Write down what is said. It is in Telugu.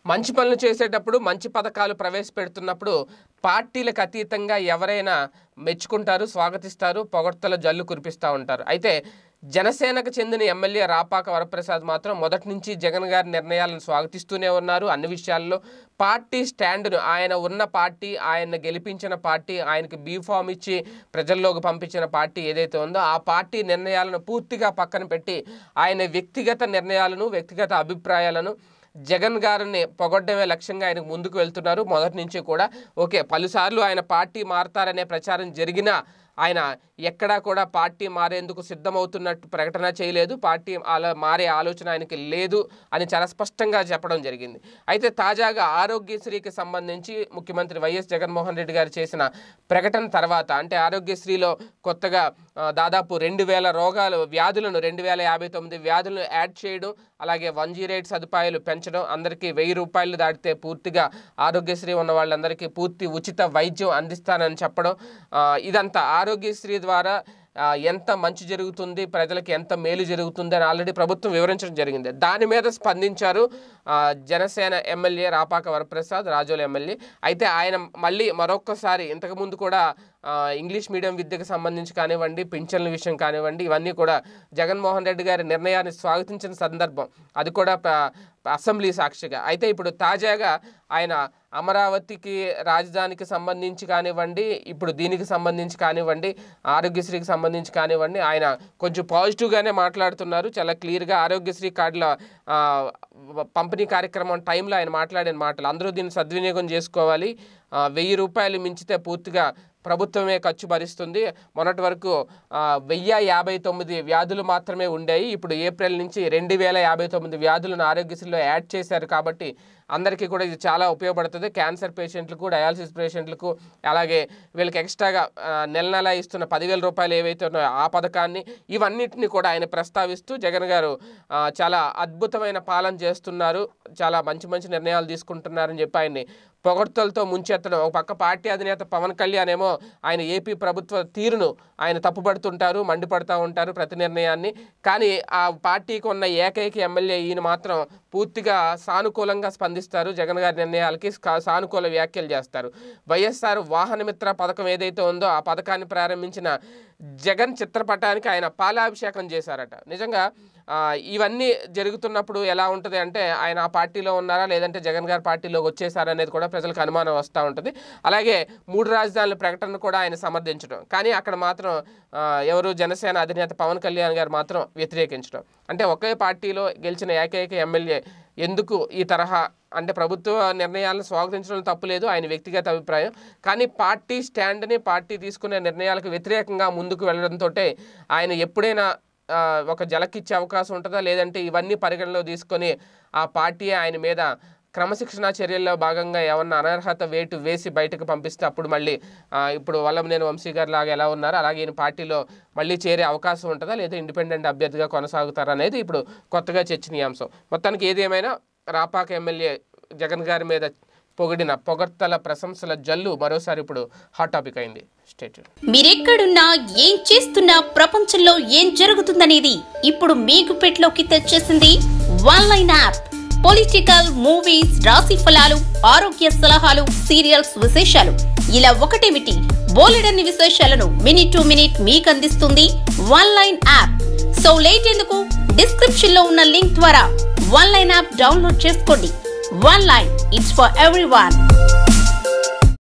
మంచి పనులు చేసేటప్పుడు మంచి పథకాలు ప్రవేశపెడుతున్నప్పుడు పార్టీలకు అతీతంగా ఎవరైనా మెచ్చుకుంటారు స్వాగతిస్తారు పొగడ్తల జల్లు కురిపిస్తూ ఉంటారు అయితే జనసేనకు చెందిన ఎమ్మెల్యే రాపాక వరప్రసాద్ మాత్రం మొదటి నుంచి జగన్ గారి నిర్ణయాలను స్వాగతిస్తూనే ఉన్నారు అన్ని విషయాల్లో పార్టీ స్టాండ్ను ఆయన ఉన్న పార్టీ ఆయన గెలిపించిన పార్టీ ఆయనకి బీఫామ్ ఇచ్చి ప్రజల్లోకి పంపించిన పార్టీ ఏదైతే ఉందో ఆ పార్టీ నిర్ణయాలను పూర్తిగా పక్కన పెట్టి ఆయన వ్యక్తిగత నిర్ణయాలను వ్యక్తిగత అభిప్రాయాలను జగన్ గారిని పొగడ్డమే లక్ష్యంగా ఆయనకు ముందుకు వెళ్తున్నారు మొదటి నుంచి కూడా ఓకే పలుసార్లు ఆయన పార్టీ మారతారనే ప్రచారం జరిగినా ఆయన ఎక్కడా కూడా పార్టీ మారేందుకు సిద్ధమవుతున్నట్టు ప్రకటన చేయలేదు పార్టీ అలా మారే ఆలోచన ఆయనకి లేదు అని చాలా స్పష్టంగా చెప్పడం జరిగింది అయితే తాజాగా ఆరోగ్యశ్రీకి సంబంధించి ముఖ్యమంత్రి వైఎస్ జగన్మోహన్ రెడ్డి గారు చేసిన ప్రకటన తర్వాత అంటే ఆరోగ్యశ్రీలో కొత్తగా ఆ, దాదాపు రెండు వేల రోగాలు వ్యాధులను రెండు వేల యాభై తొమ్మిది వ్యాధులను యాడ్ చేయడం అలాగే వన్ జీరో ఎయిట్ సదుపాయాలు పెంచడం అందరికీ వెయ్యి రూపాయలు దాటితే పూర్తిగా ఆరోగ్యశ్రీ ఉన్న వాళ్ళందరికీ పూర్తి ఉచిత వైద్యం అందిస్తానని చెప్పడం ఆ, ఇదంతా ఆరోగ్యశ్రీ ద్వారా ఆ, ఎంత మంచి జరుగుతుంది ప్రజలకు ఎంత మేలు జరుగుతుంది అని ఆల్రెడీ ప్రభుత్వం వివరించడం జరిగింది దాని మీద స్పందించారు ఆ, జనసేన ఎమ్మెల్యే రాపాక వరప్రసాద్ రాజోల ఎమ్మెల్యే అయితే ఆయన మళ్ళీ మరొక్కసారి ఇంతకుముందు కూడా ఆ, ఇంగ్లీష్ మీడియం విద్యకు సంబంధించి కానివ్వండి పింఛన్ల విషయం కానివ్వండి ఇవన్నీ కూడా జగన్మోహన్ రెడ్డి గారి నిర్ణయాన్ని స్వాగతించిన సందర్భం అది కూడా ప- అసెంబ్లీ సాక్షిగా అయితే ఇప్పుడు తాజాగా ఆయన అమరావతికి రాజధానికి సంబంధించి కానివ్వండి ఇప్పుడు దీనికి సంబంధించి కానివ్వండి ఆరోగ్యశ్రీకి సంబంధించి కానివ్వండి ఆయన కొంచెం పాజిటివ్గానే మాట్లాడుతున్నారు చాలా క్లియర్గా ఆరోగ్యశ్రీ కార్డుల ఆ, పంపిణీ కార్యక్రమం టైంలో ఆయన మాట్లాడిన మాటలు అందరూ దీన్ని సద్వినియోగం చేసుకోవాలి ఆ, వెయ్యి రూపాయలు మించితే పూర్తిగా ప్రభుత్వమే ఖర్చు భరిస్తుంది మొన్నటి వరకు ఆ, వెయ్యి యాభై తొమ్మిది వ్యాధులు మాత్రమే ఉండేవి ఇప్పుడు ఏప్రిల్ నుంచి రెండు వేల యాభై తొమ్మిది వ్యాధులను ఆరోగ్యశ్రీలో యాడ్ చేశారు కాబట్టి అందరికీ కూడా ఇది చాలా ఉపయోగపడుతుంది క్యాన్సర్ పేషెంట్లకు డయాలసిస్ పేషెంట్లకు అలాగే వీళ్ళకి ఎక్స్ట్రాగా ఆ, నెల నెల ఇస్తున్న పదివేల రూపాయలు ఏవైతే ఉన్నాయో ఆ పథకాన్ని ఇవన్నిటిని కూడా ఆయన ప్రస్తావిస్తూ జగన్ గారు ఆ, చాలా అద్భుతమైన పాలన చేస్తున్నారు చాలా మంచి మంచి నిర్ణయాలు తీసుకుంటున్నారని చెప్పి ఆయన్ని పొగడ్తలతో ముంచెత్తడం ఒక పక్క పార్టీ అధినేత పవన్ కళ్యాణ్ ఏమో ఆయన ఏపీ ప్రభుత్వ తీరును ఆయన తప్పుపడుతుంటారు మండిపడుతూ ఉంటారు ప్రతి నిర్ణయాన్ని కానీ ఆ పార్టీకి ఉన్న ఏకైక ఎమ్మెల్యే ఈయన మాత్రం పూర్తిగా సానుకూలంగా స్పందిస్తారు జగన్ గారి నిర్ణయాలకి సా- సానుకూల వ్యాఖ్యలు చేస్తారు వైఎస్ఆర్ వాహన మిత్ర పథకం ఏదైతే ఉందో ఆ పథకాన్ని ప్రారంభించిన జగన్ చిత్రపటానికి ఆయన పాలాభిషేకం చేశారట నిజంగా ఆ, ఇవన్నీ జరుగుతున్నప్పుడు ఎలా ఉంటుంది అంటే ఆయన ఆ పార్టీలో ఉన్నారా లేదంటే జగన్ గారి పార్టీలోకి వచ్చేసారా అనేది కూడా ప్రజలకు అనుమానం వస్తూ ఉంటుంది అలాగే మూడు రాజధానుల ప్రకటన కూడా ఆయన సమర్థించడం కానీ అక్కడ మాత్రం ఆ, ఎవరు జనసేన అధినేత పవన్ కళ్యాణ్ గారు మాత్రం వ్యతిరేకించడం అంటే ఒకే పార్టీలో గెలిచిన ఏకైక ఎమ్మెల్యే ఎందుకు ఈ తరహా అంటే ప్రభుత్వ నిర్ణయాలను స్వాగతించడం తప్పులేదు ఆయన వ్యక్తిగత అభిప్రాయం కానీ పార్టీ స్టాండ్ని పార్టీ తీసుకునే నిర్ణయాలకు వ్యతిరేకంగా ముందుకు వెళ్ళడంతో ఆయన ఎప్పుడైనా ఆ, ఒక జలకిచ్చే అవకాశం ఉంటుందా లేదంటే ఇవన్నీ పరిగణలో తీసుకొని ఆ పార్టీ ఆయన మీద క్రమశిక్షణా చర్యల్లో భాగంగా ఏమన్నా అనర్హత వేటు వేసి బయటకు పంపిస్తే అప్పుడు మళ్ళీ ఆ, ఇప్పుడు వల్లంనేని వంశీ గారి లాగా ఎలా ఉన్నారు అలాగే ఈయన పార్టీలో మళ్ళీ చేరే అవకాశం ఉంటుందా లేదా ఇండిపెండెంట్ అభ్యర్థిగా కొనసాగుతారా అనేది ఇప్పుడు కొత్తగా చర్చనీయాంశం మొత్తానికి ఏదేమైనా రాపాక ఎమ్మెల్యే జగన్ గారి మీద పొగిడిన పొగడ్తల ప్రశంసల జల్లు మరోసారి ఇప్పుడు హాట్ టాపిక్ అయింది స్టేట్ మీరెక్కడున్నా ఏం చేస్తున్నా ప్రపంచంలో ఏం జరుగుతుందనేది ఇప్పుడు మీకు పెట్లోకి తెచ్చేసింది one line app political movies రాశి ఫలాలు ఆరోగ్య సలహాలు సీరియల్స్ విశేషాలు ఇలా ఒకటేమిటి బోలెడన్ని విశేషాలను మినిట్ టు మినిట్ మీకు అందిస్తుంది one line app so late ఎందుకు డిస్క్రిప్షన్ లో ఉన్న లింక్ ద్వారా వన్ లైన్ యాప్ డౌన్లోడ్ చేసుకోండి one line it's for every